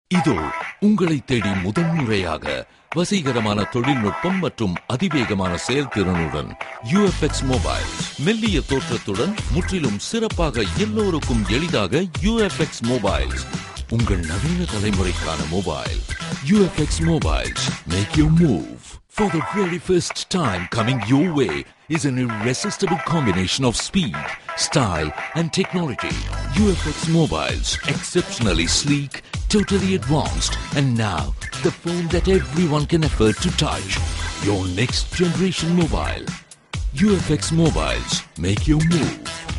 இதோ உங்களை தேடி முதன்முறையாக வசீகரமான தொழில்நுட்பம் மற்றும் அதிவேகமான செயல்திறனுடன் யூஎஃப்எக்ஸ் மொபைல் மெல்லிய தோற்றத்துடன் முற்றிலும் சிறப்பாக எல்லோருக்கும் எளிதாக யூஎஃப்எக்ஸ் மொபைல் உங்கள் நவீன தலைமுறைக்கான mobile UFX mobiles make you move For the very first time coming your way is an irresistible combination of speed, style and technology. UFX Mobiles, exceptionally sleek, totally advanced, and now the phone that everyone can afford to touch. Your next generation mobile. UFX Mobiles, make your move.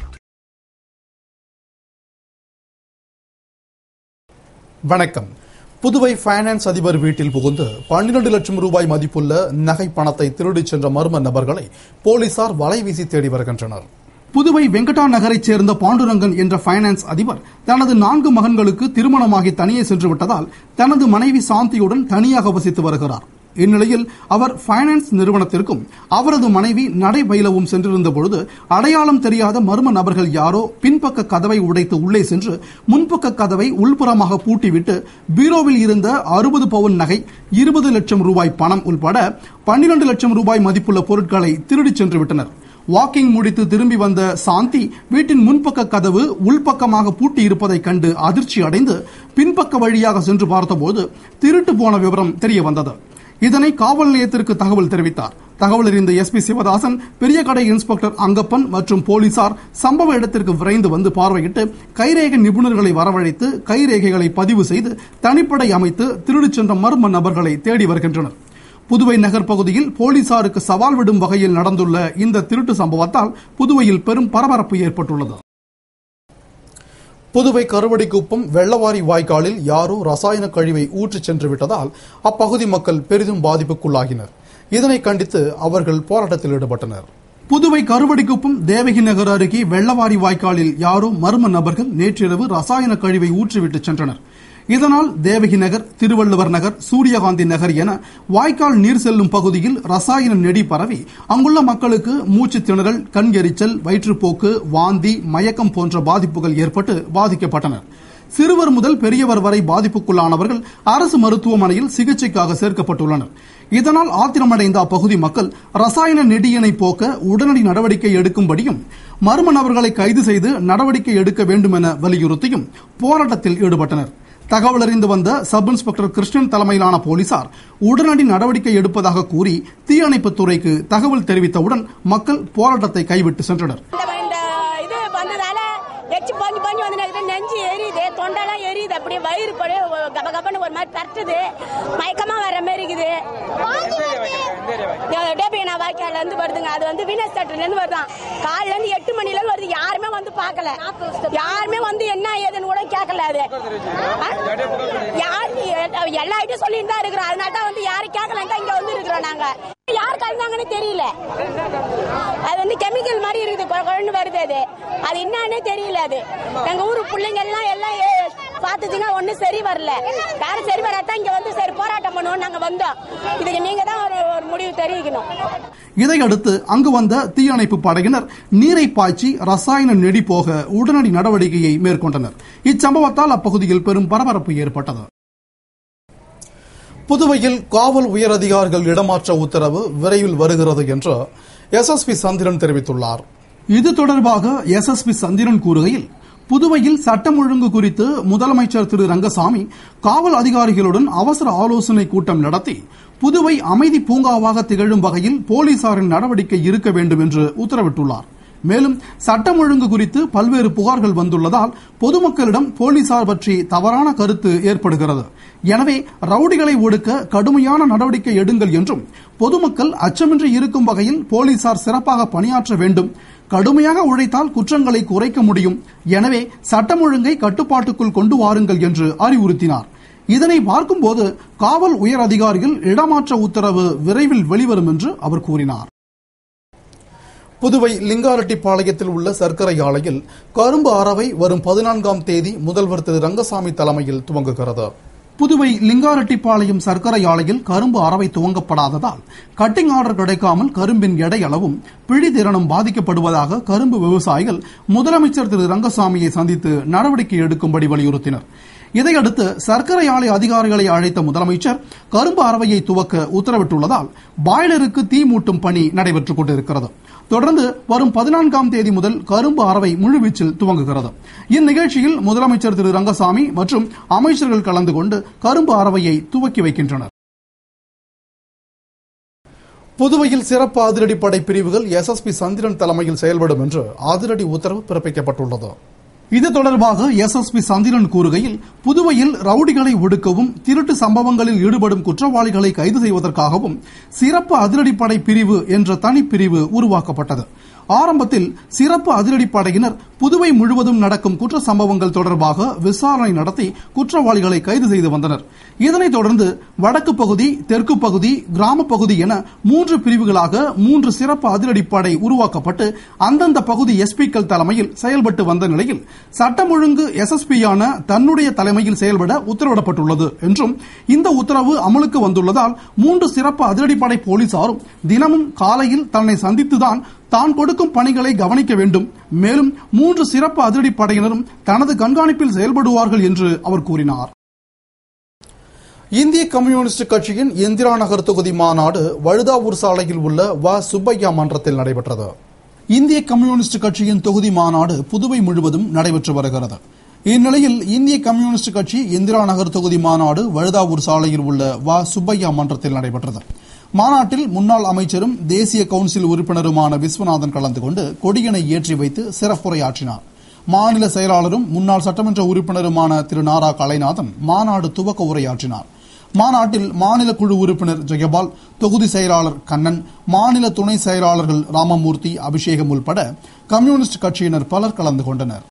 வணக்கம் Puduvai finance அதிபர் வீட்டில் புகுந்து பன்னிரண்டு லட்சம் ரூபாய் மதிப்புள்ள நகை பணத்தை திருடிச் சென்ற மர்ம நபர்களை போலீசார் வலைவீசி தேடி வருகின்றனர் புதுவை வெங்கடா நகரைச் சேர்ந்த பாண்டுரங்கன் என்ற ஃபைனான்ஸ் அதிபர் தனது நான்கு மகன்களுக்கு திருமணமாகி தனியே சென்று விட்டதால் தனது மனைவி சாந்தியுடன் தனியாக வசித்து வருகிறார் இந்நிலையில் அவர் ஃபைனான்ஸ் நிறுவனத்திற்கும் அவரது மனைவி நடைபயிலவும் சென்றிருந்த பொழுது அடையாளம் தெரியாத மர்ம நபர்கள் யாரோ பின்பக்க கதவை உடைத்து உள்ளே சென்று முன்பக்க கதவை உள்புறமாக பூட்டிவிட்டு பீரோவில் இருந்த அறுபது பவுன் நகை இருபது லட்சம் ரூபாய் பணம் உள்பட பன்னிரண்டு லட்சம் ரூபாய் மதிப்புள்ள பொருட்களை திருடிச் சென்று விட்டனர் வாக்கிங் முடித்து திரும்பி வந்த சாந்தி வீட்டின் முன்பக்க கதவு உள்பக்கமாக பூட்டி இருப்பதைக் கண்டு அதிர்ச்சி அடைந்து பின்பக்க வழியாக சென்று பார்த்தபோது திருட்டு போன விவரம் தெரிய வந்தது இதனை காவல் நிலையத்திற்கு தகவல் தெரிவித்தார் தகவல் அறிந்த எஸ்பி சிவதாசன் பெரிய கடை இன்ஸ்பெக்டர் அங்கப்பன் மற்றும் போலீசார் சம்பவ இடத்திற்கு விரைந்து வந்து பார்வையிட்டு கைரேகை நிபுணர்களை வரவழைத்து கைரேகைகளை பதிவு செய்து தனிப்படை அமைத்து திருடிச் சென்ற மர்ம நபர்களை தேடி வருகின்றனர் புதுவை நகர் பகுதியில் போலீசாருக்கு சவால் விடும் வகையில் நடந்துள்ள இந்த திருட்டு சம்பவத்தால் புதுவையில் பெரும் பரபரப்பு ஏற்பட்டுள்ளது புதுவை கருவடிக்குப்பம் வெள்ளவாரி வாய்க்காலில் யாரோ ரசாயன கழிவை ஊற்றிச் சென்று விட்டதால் அப்பகுதி மக்கள் பெரிதும் பாதிப்புக்குள்ளாகினர் இதனை கண்டித்து அவர்கள் போராட்டத்தில் ஈடுபட்டனர் புதுவை கருவடிக்குப்பம் தேவகி நகர் அருகே வெள்ளவாரி வாய்க்காலில் யாரோ மர்ம நபர்கள் நேற்றிரவு ரசாயன கழிவை ஊற்றிவிட்டு சென்றனர் இதனால் தேவகி நகர் திருவள்ளுவர் நகர் சூரியகாந்தி நகர் என வாய்க்கால் நீர் செல்லும் பகுதியில் ரசாயன நெடி பரவி அங்குள்ள மக்களுக்கு மூச்சு திணறல் கண் எரிச்சல் வயிற்றுப்போக்கு வாந்தி மயக்கம் போன்ற பாதிப்புகள் ஏற்பட்டு பாதிக்கப்பட்டனர் சிறுவர் முதல் பெரியவர் வரை பாதிப்புக்குள்ளானவர்கள் அரசு மருத்துவமனையில் சிகிச்சைக்காக சேர்க்கப்பட்டுள்ளனர் இதனால் ஆத்திரமடைந்த அப்பகுதி மக்கள் ரசாயன நெடியினை போக்க உடனடி நடவடிக்கை எடுக்கும்படியும் மர்ம நபர்களை கைது செய்து நடவடிக்கை எடுக்க வேண்டும் என வலியுறுத்தியும் போராட்டத்தில் ஈடுபட்டனர் தகவல் அறிந்து வந்த சப் இன்ஸ்பெக்டர் கிருஷ்ணன் தலைமையிலான போலீசார் உடனடி நடவடிக்கை எடுப்பதாக கூறி தீயணைப்புத் துறைக்கு தகவல் தெரிவித்தவுடன் மக்கள் போராட்டத்தை கைவிட்டு சென்றனர் இந்த இந்த இது வந்ததால எச்சு பஞ்சு பஞ்சு வந்து நிக்குது, நெஞ்சு எரியுது தொண்டெல்லாம் எரியுது அப்படியே வயிறு படி கப கபன்னு ஒரு மாதிரி தட்டுது மயக்கமா வர மாதிரி இருக்குது டேபினா வாய்க்கால இருந்து வருதுங்க அது வந்து வீனஸ் தேட்டர்ல இருந்து வருதான் காலைல இருந்து எட்டு மணில இருந்து வருது யாருமே வந்து பார்க்கல யாருமே வந்து என்ன ஏதுன்னு கூட கேட்கல அது ஆ? யார் எல்லா ஐட்டும் சொல்லிட்டு தான் இருக்கிறோம் அதனால தான் வந்து யாரும் கேட்கலாம் தான் இங்க வந்து இருக்கிறோம் நாங்க யார் கலந்தாங்கன்னு தெரியல அது வந்து கெமிக்கல் மாதிரி இருக்குது கொ- கொழுந்து வருது அது அது என்னன்னே தெரியல அது எங்க ஊரு பிள்ளைங்க எல்லாம் எல்லாம் ஏ- பாத்துச்சுங்க ஒண்ணும் சரி வரல யாரும் சரி வராதான் இங்க வந்து சரி போராட்டம் பண்ணுவோம் நாங்க வந்தோம் இதுக்கு நீங்க தான் ஒரு ஒரு முடிவு தெரிவிக்கணும் இதையடுத்து அங்கு வந்த தீயணைப்பு படையினர் நீரை பாய்ச்சி ரசாயன நெடி போக உடனடி நடவடிக்கையை மேற்கொண்டனர் இச்சம்பவத்தால் அப்பகுதியில் பெரும் பரபரப்பு ஏற்பட்டது புதுவையில் காவல் உயரதிகாரிகள் இடமாற்ற உத்தரவு விரைவில் வருகிறது என்று எஸ்எஸ்பி சந்திரன் தெரிவித்துள்ளார் இது தொடர்பாக எஸ்எஸ்பி சந்திரன் கூறுகையில் புதுவையில் சட்டம் ஒழுங்கு குறித்து முதலமைச்சர் திரு ரங்கசாமி காவல் அதிகாரிகளுடன் அவசர ஆலோசனை கூட்டம் நடத்தி புதுவை அமைதி பூங்காவாக திகழும் வகையில் போலீசாரின் நடவடிக்கை இருக்க வேண்டும் என்று உத்தரவிட்டுள்ளார் மேலும் சட்டம் ஒழுங்கு குறித்து பல்வேறு புகார்கள் வந்துள்ளதால் பொதுமக்களிடம் போலீசார் பற்றி தவறான கருத்து ஏற்படுகிறது எனவே ரவுடிகளை ஒடுக்க கடுமையான நடவடிக்கை எடுங்கள் என்றும் பொதுமக்கள் அச்சமின்றி இருக்கும் வகையில் போலீசார் சிறப்பாக பணியாற்ற வேண்டும் கடுமையாக உழைத்தால் குற்றங்களை குறைக்க முடியும் எனவே சட்டம் ஒழுங்கை கட்டுப்பாட்டுக்குள் கொண்டு வாருங்கள் என்று அறிவுறுத்தினார் இதனை பார்க்கும்போது காவல் உயர் அதிகாரிகள் இடமாற்ற உத்தரவு விரைவில் வெளிவரும் என்று அவர் கூறினார் புதுவை லிங்காரெட்டிப்பாளையத்தில் உள்ள சர்க்கரை ஆலையில் கரும்பு அரவை வரும் பதினான்காம் தேதி முதல்வர் திரு ரங்கசாமி தலைமையில் துவங்குகிறது புதுவை லிங்காரெட்டிப்பாளையம் சர்க்கரை ஆலையில் கரும்பு அறவை துவங்கப்படாததால் கட்டிங் ஆர்டர் கிடைக்காமல் கரும்பின் எடை அளவும் பிழிதிறனும் பாதிக்கப்படுவதாக கரும்பு விவசாயிகள் முதலமைச்சர் திரு ரங்கசாமியை சந்தித்து நடவடிக்கை எடுக்கும்படி வலியுறுத்தினர் இதையடுத்து சர்க்கரை ஆலை அதிகாரிகளை அழைத்த முதலமைச்சர் கரும்பு அறவையை துவக்க உத்தரவிட்டுள்ளதால் பாய்லருக்கு தீ மூட்டும் பணி நடைபெற்றுக் கொண்டிருக்கிறது தொடர்ந்து வரும் பதினான்காம் தேதி முதல் கரும்பு அறவை முழுவீச்சில் துவங்குகிறது இந்நிகழ்ச்சியில் முதலமைச்சர் திரு ரங்கசாமி மற்றும் அமைச்சர்கள் கலந்து கொண்டு கரும்பு அறவையை துவக்கி வைக்கின்றனர் புதுவையில் சிறப்பு அதிரடிப்படை பிரிவுகள் எஸ்எஸ்பி சந்திரன் தலைமையில் செயல்படும் என்று அதிரடி உத்தரவு பிறப்பிக்கப்பட்டுள்ளது இது தொடர்பாக எஸ்எஸ்பி சந்திரன் கூறுகையில் புதுவையில் ரவுடிகளை ஒடுக்கவும் திருட்டு சம்பவங்களில் ஈடுபடும் குற்றவாளிகளை கைது செய்வதற்காகவும் சிறப்பு அதிரடிப்படை பிரிவு என்ற தனிப்பிரிவு உருவாக்கப்பட்டது ஆரம்பத்தில் சிறப்பு அதிரடிப்படையினர் புதுவை முழுவதும் நடக்கும் குற்ற சம்பவங்கள் தொடர்பாக விசாரணை நடத்தி குற்றவாளிகளை கைது செய்து வந்தனர் இதனைத் தொடர்ந்து வடக்கு பகுதி தெற்கு பகுதி கிராம பகுதி என மூன்று பிரிவுகளாக மூன்று சிறப்பு அதிரடிப்படை உருவாக்கப்பட்டு அந்தந்த பகுதி எஸ்பிக்கள் தலைமையில் செயல்பட்டு வந்த நிலையில் சட்டம் ஒழுங்கு எஸ்எஸ்பியான தன்னுடைய தலைமையில் செயல்பட உத்தரவிடப்பட்டுள்ளது என்றும் இந்த உத்தரவு அமலுக்கு வந்துள்ளதால் மூன்று சிறப்பு அதிரடிப்படை போலீசாரும் தினமும் காலையில் தன்னை சந்தித்துதான் தான் கொடுக்கும் பணிகளை கவனிக்க வேண்டும் மேலும் மூன்று சிறப்பு அதிரடிப்படையினரும் தனது கண்காணிப்பில் செயல்படுவார்கள் என்று அவர் கூறினார் இந்திய கம்யூனிஸ்ட் கட்சியின் இந்திரா நகர் தொகுதி மாநாடு வழுதாவூர் சாலையில் உள்ள வ சுப்பையா மன்றத்தில் நடைபெற்றது இந்திய கம்யூனிஸ்ட் கட்சியின் தொகுதி மாநாடு புதுவை முழுவதும் நடைபெற்று வருகிறது இந்நிலையில் இந்திய கம்யூனிஸ்ட் கட்சி இந்திரா நகர் தொகுதி மாநாடு வழுதாவூர் சாலையில் உள்ள வ சுப்பையா மன்றத்தில் நடைபெற்றது மாநாட்டில் முன்னாள் அமைச்சரும் தேசிய கவுன்சில் உறுப்பினருமான விஸ்வநாதன் கலந்து கொண்டு கொடியினை ஏற்றி வைத்து சிறப்புரையாற்றினார் மாநில செயலாளரும் முன்னாள் சட்டமன்ற உறுப்பினருமான திரு நாரா கலைநாதன் மாநாடு துவக்க உரையாற்றினார் மாநாட்டில் மாநில குழு உறுப்பினர் ஜெயபால் தொகுதி செயலாளர் கண்ணன் மாநில துணை செயலாளர்கள் ராமமூர்த்தி அபிஷேகம் உள்பட கம்யூனிஸ்ட் கட்சியினர் பலர் கலந்து கொண்டனர்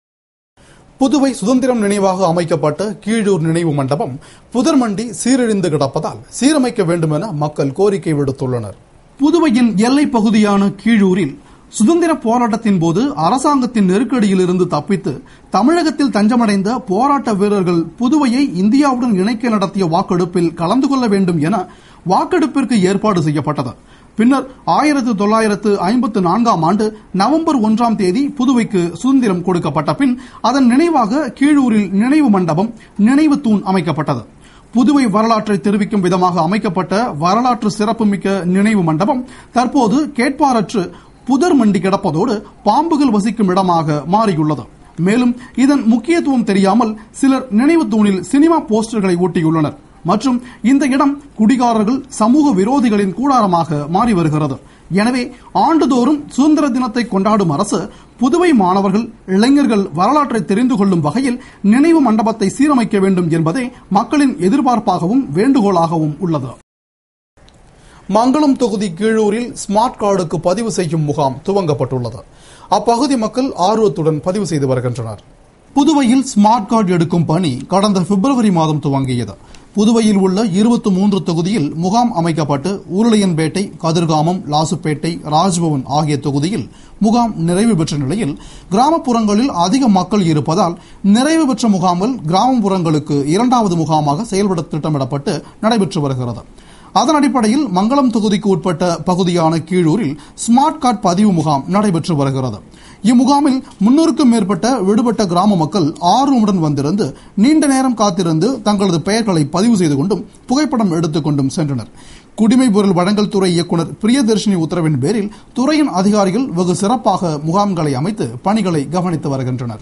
புதுவை சுதந்திரம் நினைவாக அமைக்கப்பட்ட கீழூர் நினைவு மண்டபம் புதர்மண்டி சீரழிந்து கிடப்பதால் சீரமைக்க வேண்டும் என மக்கள் கோரிக்கை விடுத்துள்ளனர் புதுவையின் எல்லைப் பகுதியான கீழூரில் சுதந்திர போராட்டத்தின் போது அரசாங்கத்தின் நெருக்கடியில் இருந்து தப்பித்து தமிழகத்தில் தஞ்சமடைந்த போராட்ட வீரர்கள் புதுவையை இந்தியாவுடன் இணைக்க நடத்திய வாக்கெடுப்பில் கலந்து கொள்ள வேண்டும் என வாக்கெடுப்பிற்கு ஏற்பாடு செய்யப்பட்டது பின்னர் ஆயிரத்து தொள்ளாயிரத்து ஐம்பத்து நான்காம் ஆண்டு நவம்பர் ஒன்றாம் தேதி புதுவைக்கு சுதந்திரம் கொடுக்கப்பட்ட பின் அதன் நினைவாக கீழூரில் நினைவு மண்டபம் நினைவு தூண் அமைக்கப்பட்டது புதுவை வரலாற்றை தெரிவிக்கும் விதமாக அமைக்கப்பட்ட வரலாற்று சிறப்புமிக்க நினைவு மண்டபம் தற்போது கேட்பாரற்று புதர் மண்டி கிடப்பதோடு பாம்புகள் வசிக்கும் இடமாக மாறியுள்ளது மேலும் இதன் முக்கியத்துவம் தெரியாமல் சிலர் நினைவு தூணில் சினிமா போஸ்டர்களை ஒட்டியுள்ளனர் மற்றும் இந்த இடம் குடிகாரர்கள் சமூக விரோதிகளின் கூடாரமாக மாறி வருகிறது எனவே ஆண்டுதோறும் சுதந்திர தினத்தை கொண்டாடும் அரசு புதுவை மாணவர்கள் இளைஞர்கள் வரலாற்றை தெரிந்து கொள்ளும் வகையில் நினைவு மண்டபத்தை சீரமைக்க வேண்டும் என்பதே மக்களின் எதிர்பார்ப்பாகவும் வேண்டுகோளாகவும் உள்ளது மங்களம் தொகுதி கீழூரில் ஸ்மார்ட் கார்டுக்கு பதிவு செய்யும் முகாம் துவங்கப்பட்டுள்ளது அப்பகுதி மக்கள் ஆர்வத்துடன் பதிவு செய்து வருகின்றனர் புதுவையில் ஸ்மார்ட் கார்டு எடுக்கும் பணி கடந்த பிப்ரவரி மாதம் துவங்கியது புதுவையில் உள்ள இருபத்தி மூன்று தொகுதியில் முகாம் அமைக்கப்பட்டு உருளையன்பேட்டை கதிர்காமம் லாசுப்பேட்டை ராஜ்பவன் ஆகிய தொகுதியில் முகாம் நிறைவு பெற்ற நிலையில் கிராமப்புறங்களில் அதிக மக்கள் இருப்பதால் நிறைவு பெற்ற முகாமில் கிராமப்புறங்களுக்கு இரண்டாவது முகாமாக செயல்பட திட்டமிடப்பட்டு நடைபெற்று வருகிறது அதன் அடிப்படையில் மங்களம் தொகுதிக்கு உட்பட்ட பகுதியான கீழூரில் ஸ்மார்ட் கார்டு பதிவு முகாம் நடைபெற்று வருகிறது இம்முகாமில் முன்னூறுக்கும் மேற்பட்ட விடுபட்ட கிராம மக்கள் ஆர்வமுடன் வந்திருந்து நீண்ட நேரம் காத்திருந்து தங்களது பெயர்களை பதிவு செய்து கொண்டும் புகைப்படம் எடுத்துக் கொண்டும் சென்றனர் குடிமை பொருள் வழங்கல் துறை இயக்குநர் பிரியதர்ஷினி உத்தரவின் பேரில் துறையின் அதிகாரிகள் வெகு சிறப்பாக முகாம்களை அமைத்து பணிகளை கவனித்து வருகின்றனர்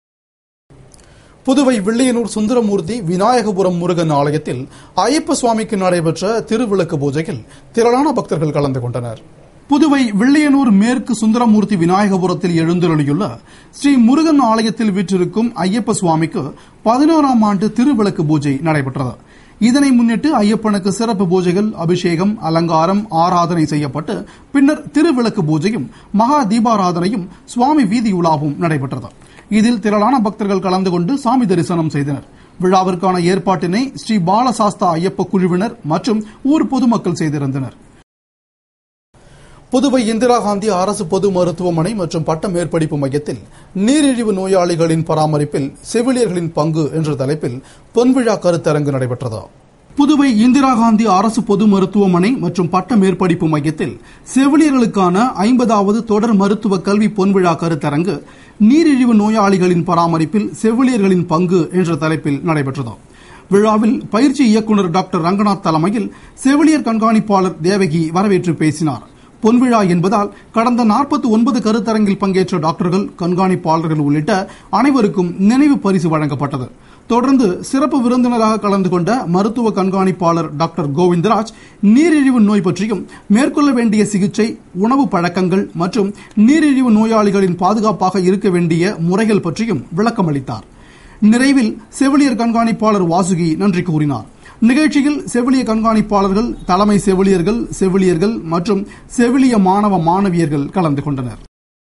புதுவை வில்லியனூர் சுந்தரமூர்த்தி விநாயகபுரம் முருகன் ஆலயத்தில் ஐயப்ப சுவாமிக்கு நடைபெற்ற திருவிளக்கு பூஜையில் திரளான பக்தர்கள் கலந்து கொண்டனர் புதுவை வில்லியனூர் மேற்கு சுந்தரமூர்த்தி விநாயகபுரத்தில் எழுந்தருளியுள்ள ஸ்ரீ முருகன் ஆலயத்தில் வீற்றிருக்கும் ஐயப்ப சுவாமிக்கு பதினோராம் ஆண்டு திருவிளக்கு பூஜை நடைபெற்றது இதனை முன்னிட்டு ஐயப்பனுக்கு சிறப்பு பூஜைகள் அபிஷேகம் அலங்காரம் ஆராதனை செய்யப்பட்டு பின்னர் திருவிளக்கு பூஜையும் மகா தீபாராதனையும் சுவாமி வீதி உலாவும் நடைபெற்றது இதில் திரளான பக்தர்கள் கலந்து கொண்டு சாமி தரிசனம் செய்தனர் விழாவிற்கான ஏற்பாட்டினை ஸ்ரீ பாலசாஸ்தா ஐயப்ப குழுவினர் மற்றும் ஊர் பொதுமக்கள் செய்திருந்தனர் புதுவை இந்திரா காந்தி அரசு பொது மருத்துவமனை மற்றும் பட்ட மேற்படிப்பு மையத்தில் நீரிழிவு நோயாளிகளின் பராமரிப்பில் செவிலியர்களின் பங்கு என்ற தலைப்பில் பொன்விழா கருத்தரங்கு நடைபெற்றது புதுவை இந்திரா காந்தி அரசு பொது மருத்துவமனை மற்றும் பட்ட மேற்படிப்பு மையத்தில் செவிலியர்களுக்கான ஐம்பதாவது தொடர் மருத்துவ கல்வி பொன்விழா கருத்தரங்கு நீரிழிவு நோயாளிகளின் பராமரிப்பில் செவிலியர்களின் பங்கு என்ற தலைப்பில் நடைபெற்றது விழாவில் பயிற்சி இயக்குநர் டாக்டர் ரங்கநாத் தலைமையில் செவிலியர் கண்காணிப்பாளர் தேவகி வரவேற்று பேசினார் பொன்விழா என்பதால் கடந்த நாற்பத்தி ஒன்பது கருத்தரங்கில் பங்கேற்ற டாக்டர்கள் கண்காணிப்பாளர்கள் உள்ளிட்ட அனைவருக்கும் நினைவு பரிசு வழங்கப்பட்டது தொடர்ந்து சிறப்பு விருந்தினராக கலந்து கொண்ட மருத்துவ கண்காணிப்பாளர் டாக்டர் கோவிந்தராஜ் நீரிழிவு நோய் பற்றியும் மேற்கொள்ள வேண்டிய சிகிச்சை உணவு பழக்கங்கள் மற்றும் நீரிழிவு நோயாளிகளின் பாதுகாப்பாக இருக்க வேண்டிய முறைகள் பற்றியும் விளக்கம் அளித்தார் நிறைவில் செவிலியர் கண்காணிப்பாளர் வாசுகி நன்றி கூறினார் நிகழ்ச்சியில் செவிலிய கண்காணிப்பாளர்கள் தலைமை செவிலியர்கள் செவிலியர்கள் மற்றும் செவிலிய மாணவ மாணவியர்கள் கலந்து கொண்டனர்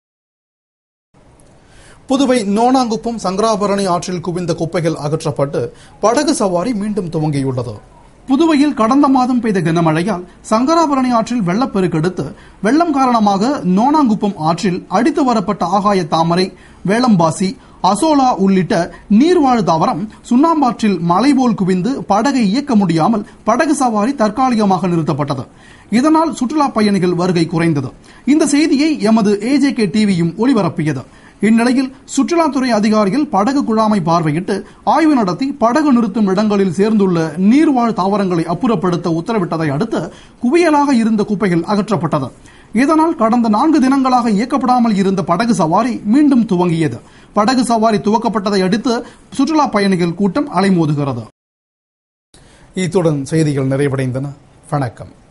புதுவை நோனாங்குப்பம் சங்கராபரணி ஆற்றில் குவிந்த குப்பைகள் அகற்றப்பட்டு படகு சவாரி மீண்டும் துவங்கியுள்ளது புதுவையில் கடந்த மாதம் பெய்த கனமழையால் சங்கராபரணி ஆற்றில் வெள்ளப்பெருக்கெடுத்து வெள்ளம் காரணமாக நோனாங்குப்பம் ஆற்றில் அடித்து வரப்பட்ட ஆகாய தாமரை வேளம்பாசி அசோலா உள்ளிட்ட நீர்வாழ் தாவரம் சுண்ணாம்பாற்றில் மலை போல் குவிந்து படகை இயக்க முடியாமல் படகு சவாரி தற்காலிகமாக நிறுத்தப்பட்டது இதனால் சுற்றுலா பயணிகள் வருகை குறைந்தது இந்த செய்தியை எமது ஏஜேகே டிவியும் ஒளிபரப்பியது இந்நிலையில் சுற்றுலாத்துறை அதிகாரிகள் படகு குழாமை பார்வையிட்டு ஆய்வு நடத்தி படகு நிறுத்தும் இடங்களில் சேர்ந்துள்ள நீர்வாழ் தாவரங்களை அப்புறப்படுத்த உத்தரவிட்டதை அடுத்து குவியலாக இருந்த குப்பைகள் அகற்றப்பட்டது இதனால் கடந்த நான்கு தினங்களாக இயக்கப்படாமல் இருந்த படகு சவாரி மீண்டும் துவங்கியது படகு சவாரி துவக்கப்பட்டதை அடுத்து சுற்றுலா பயணிகள் கூட்டம் அலைமோதுகிறது இத்துடன் செய்திகள் நிறைவடைந்தன வணக்கம்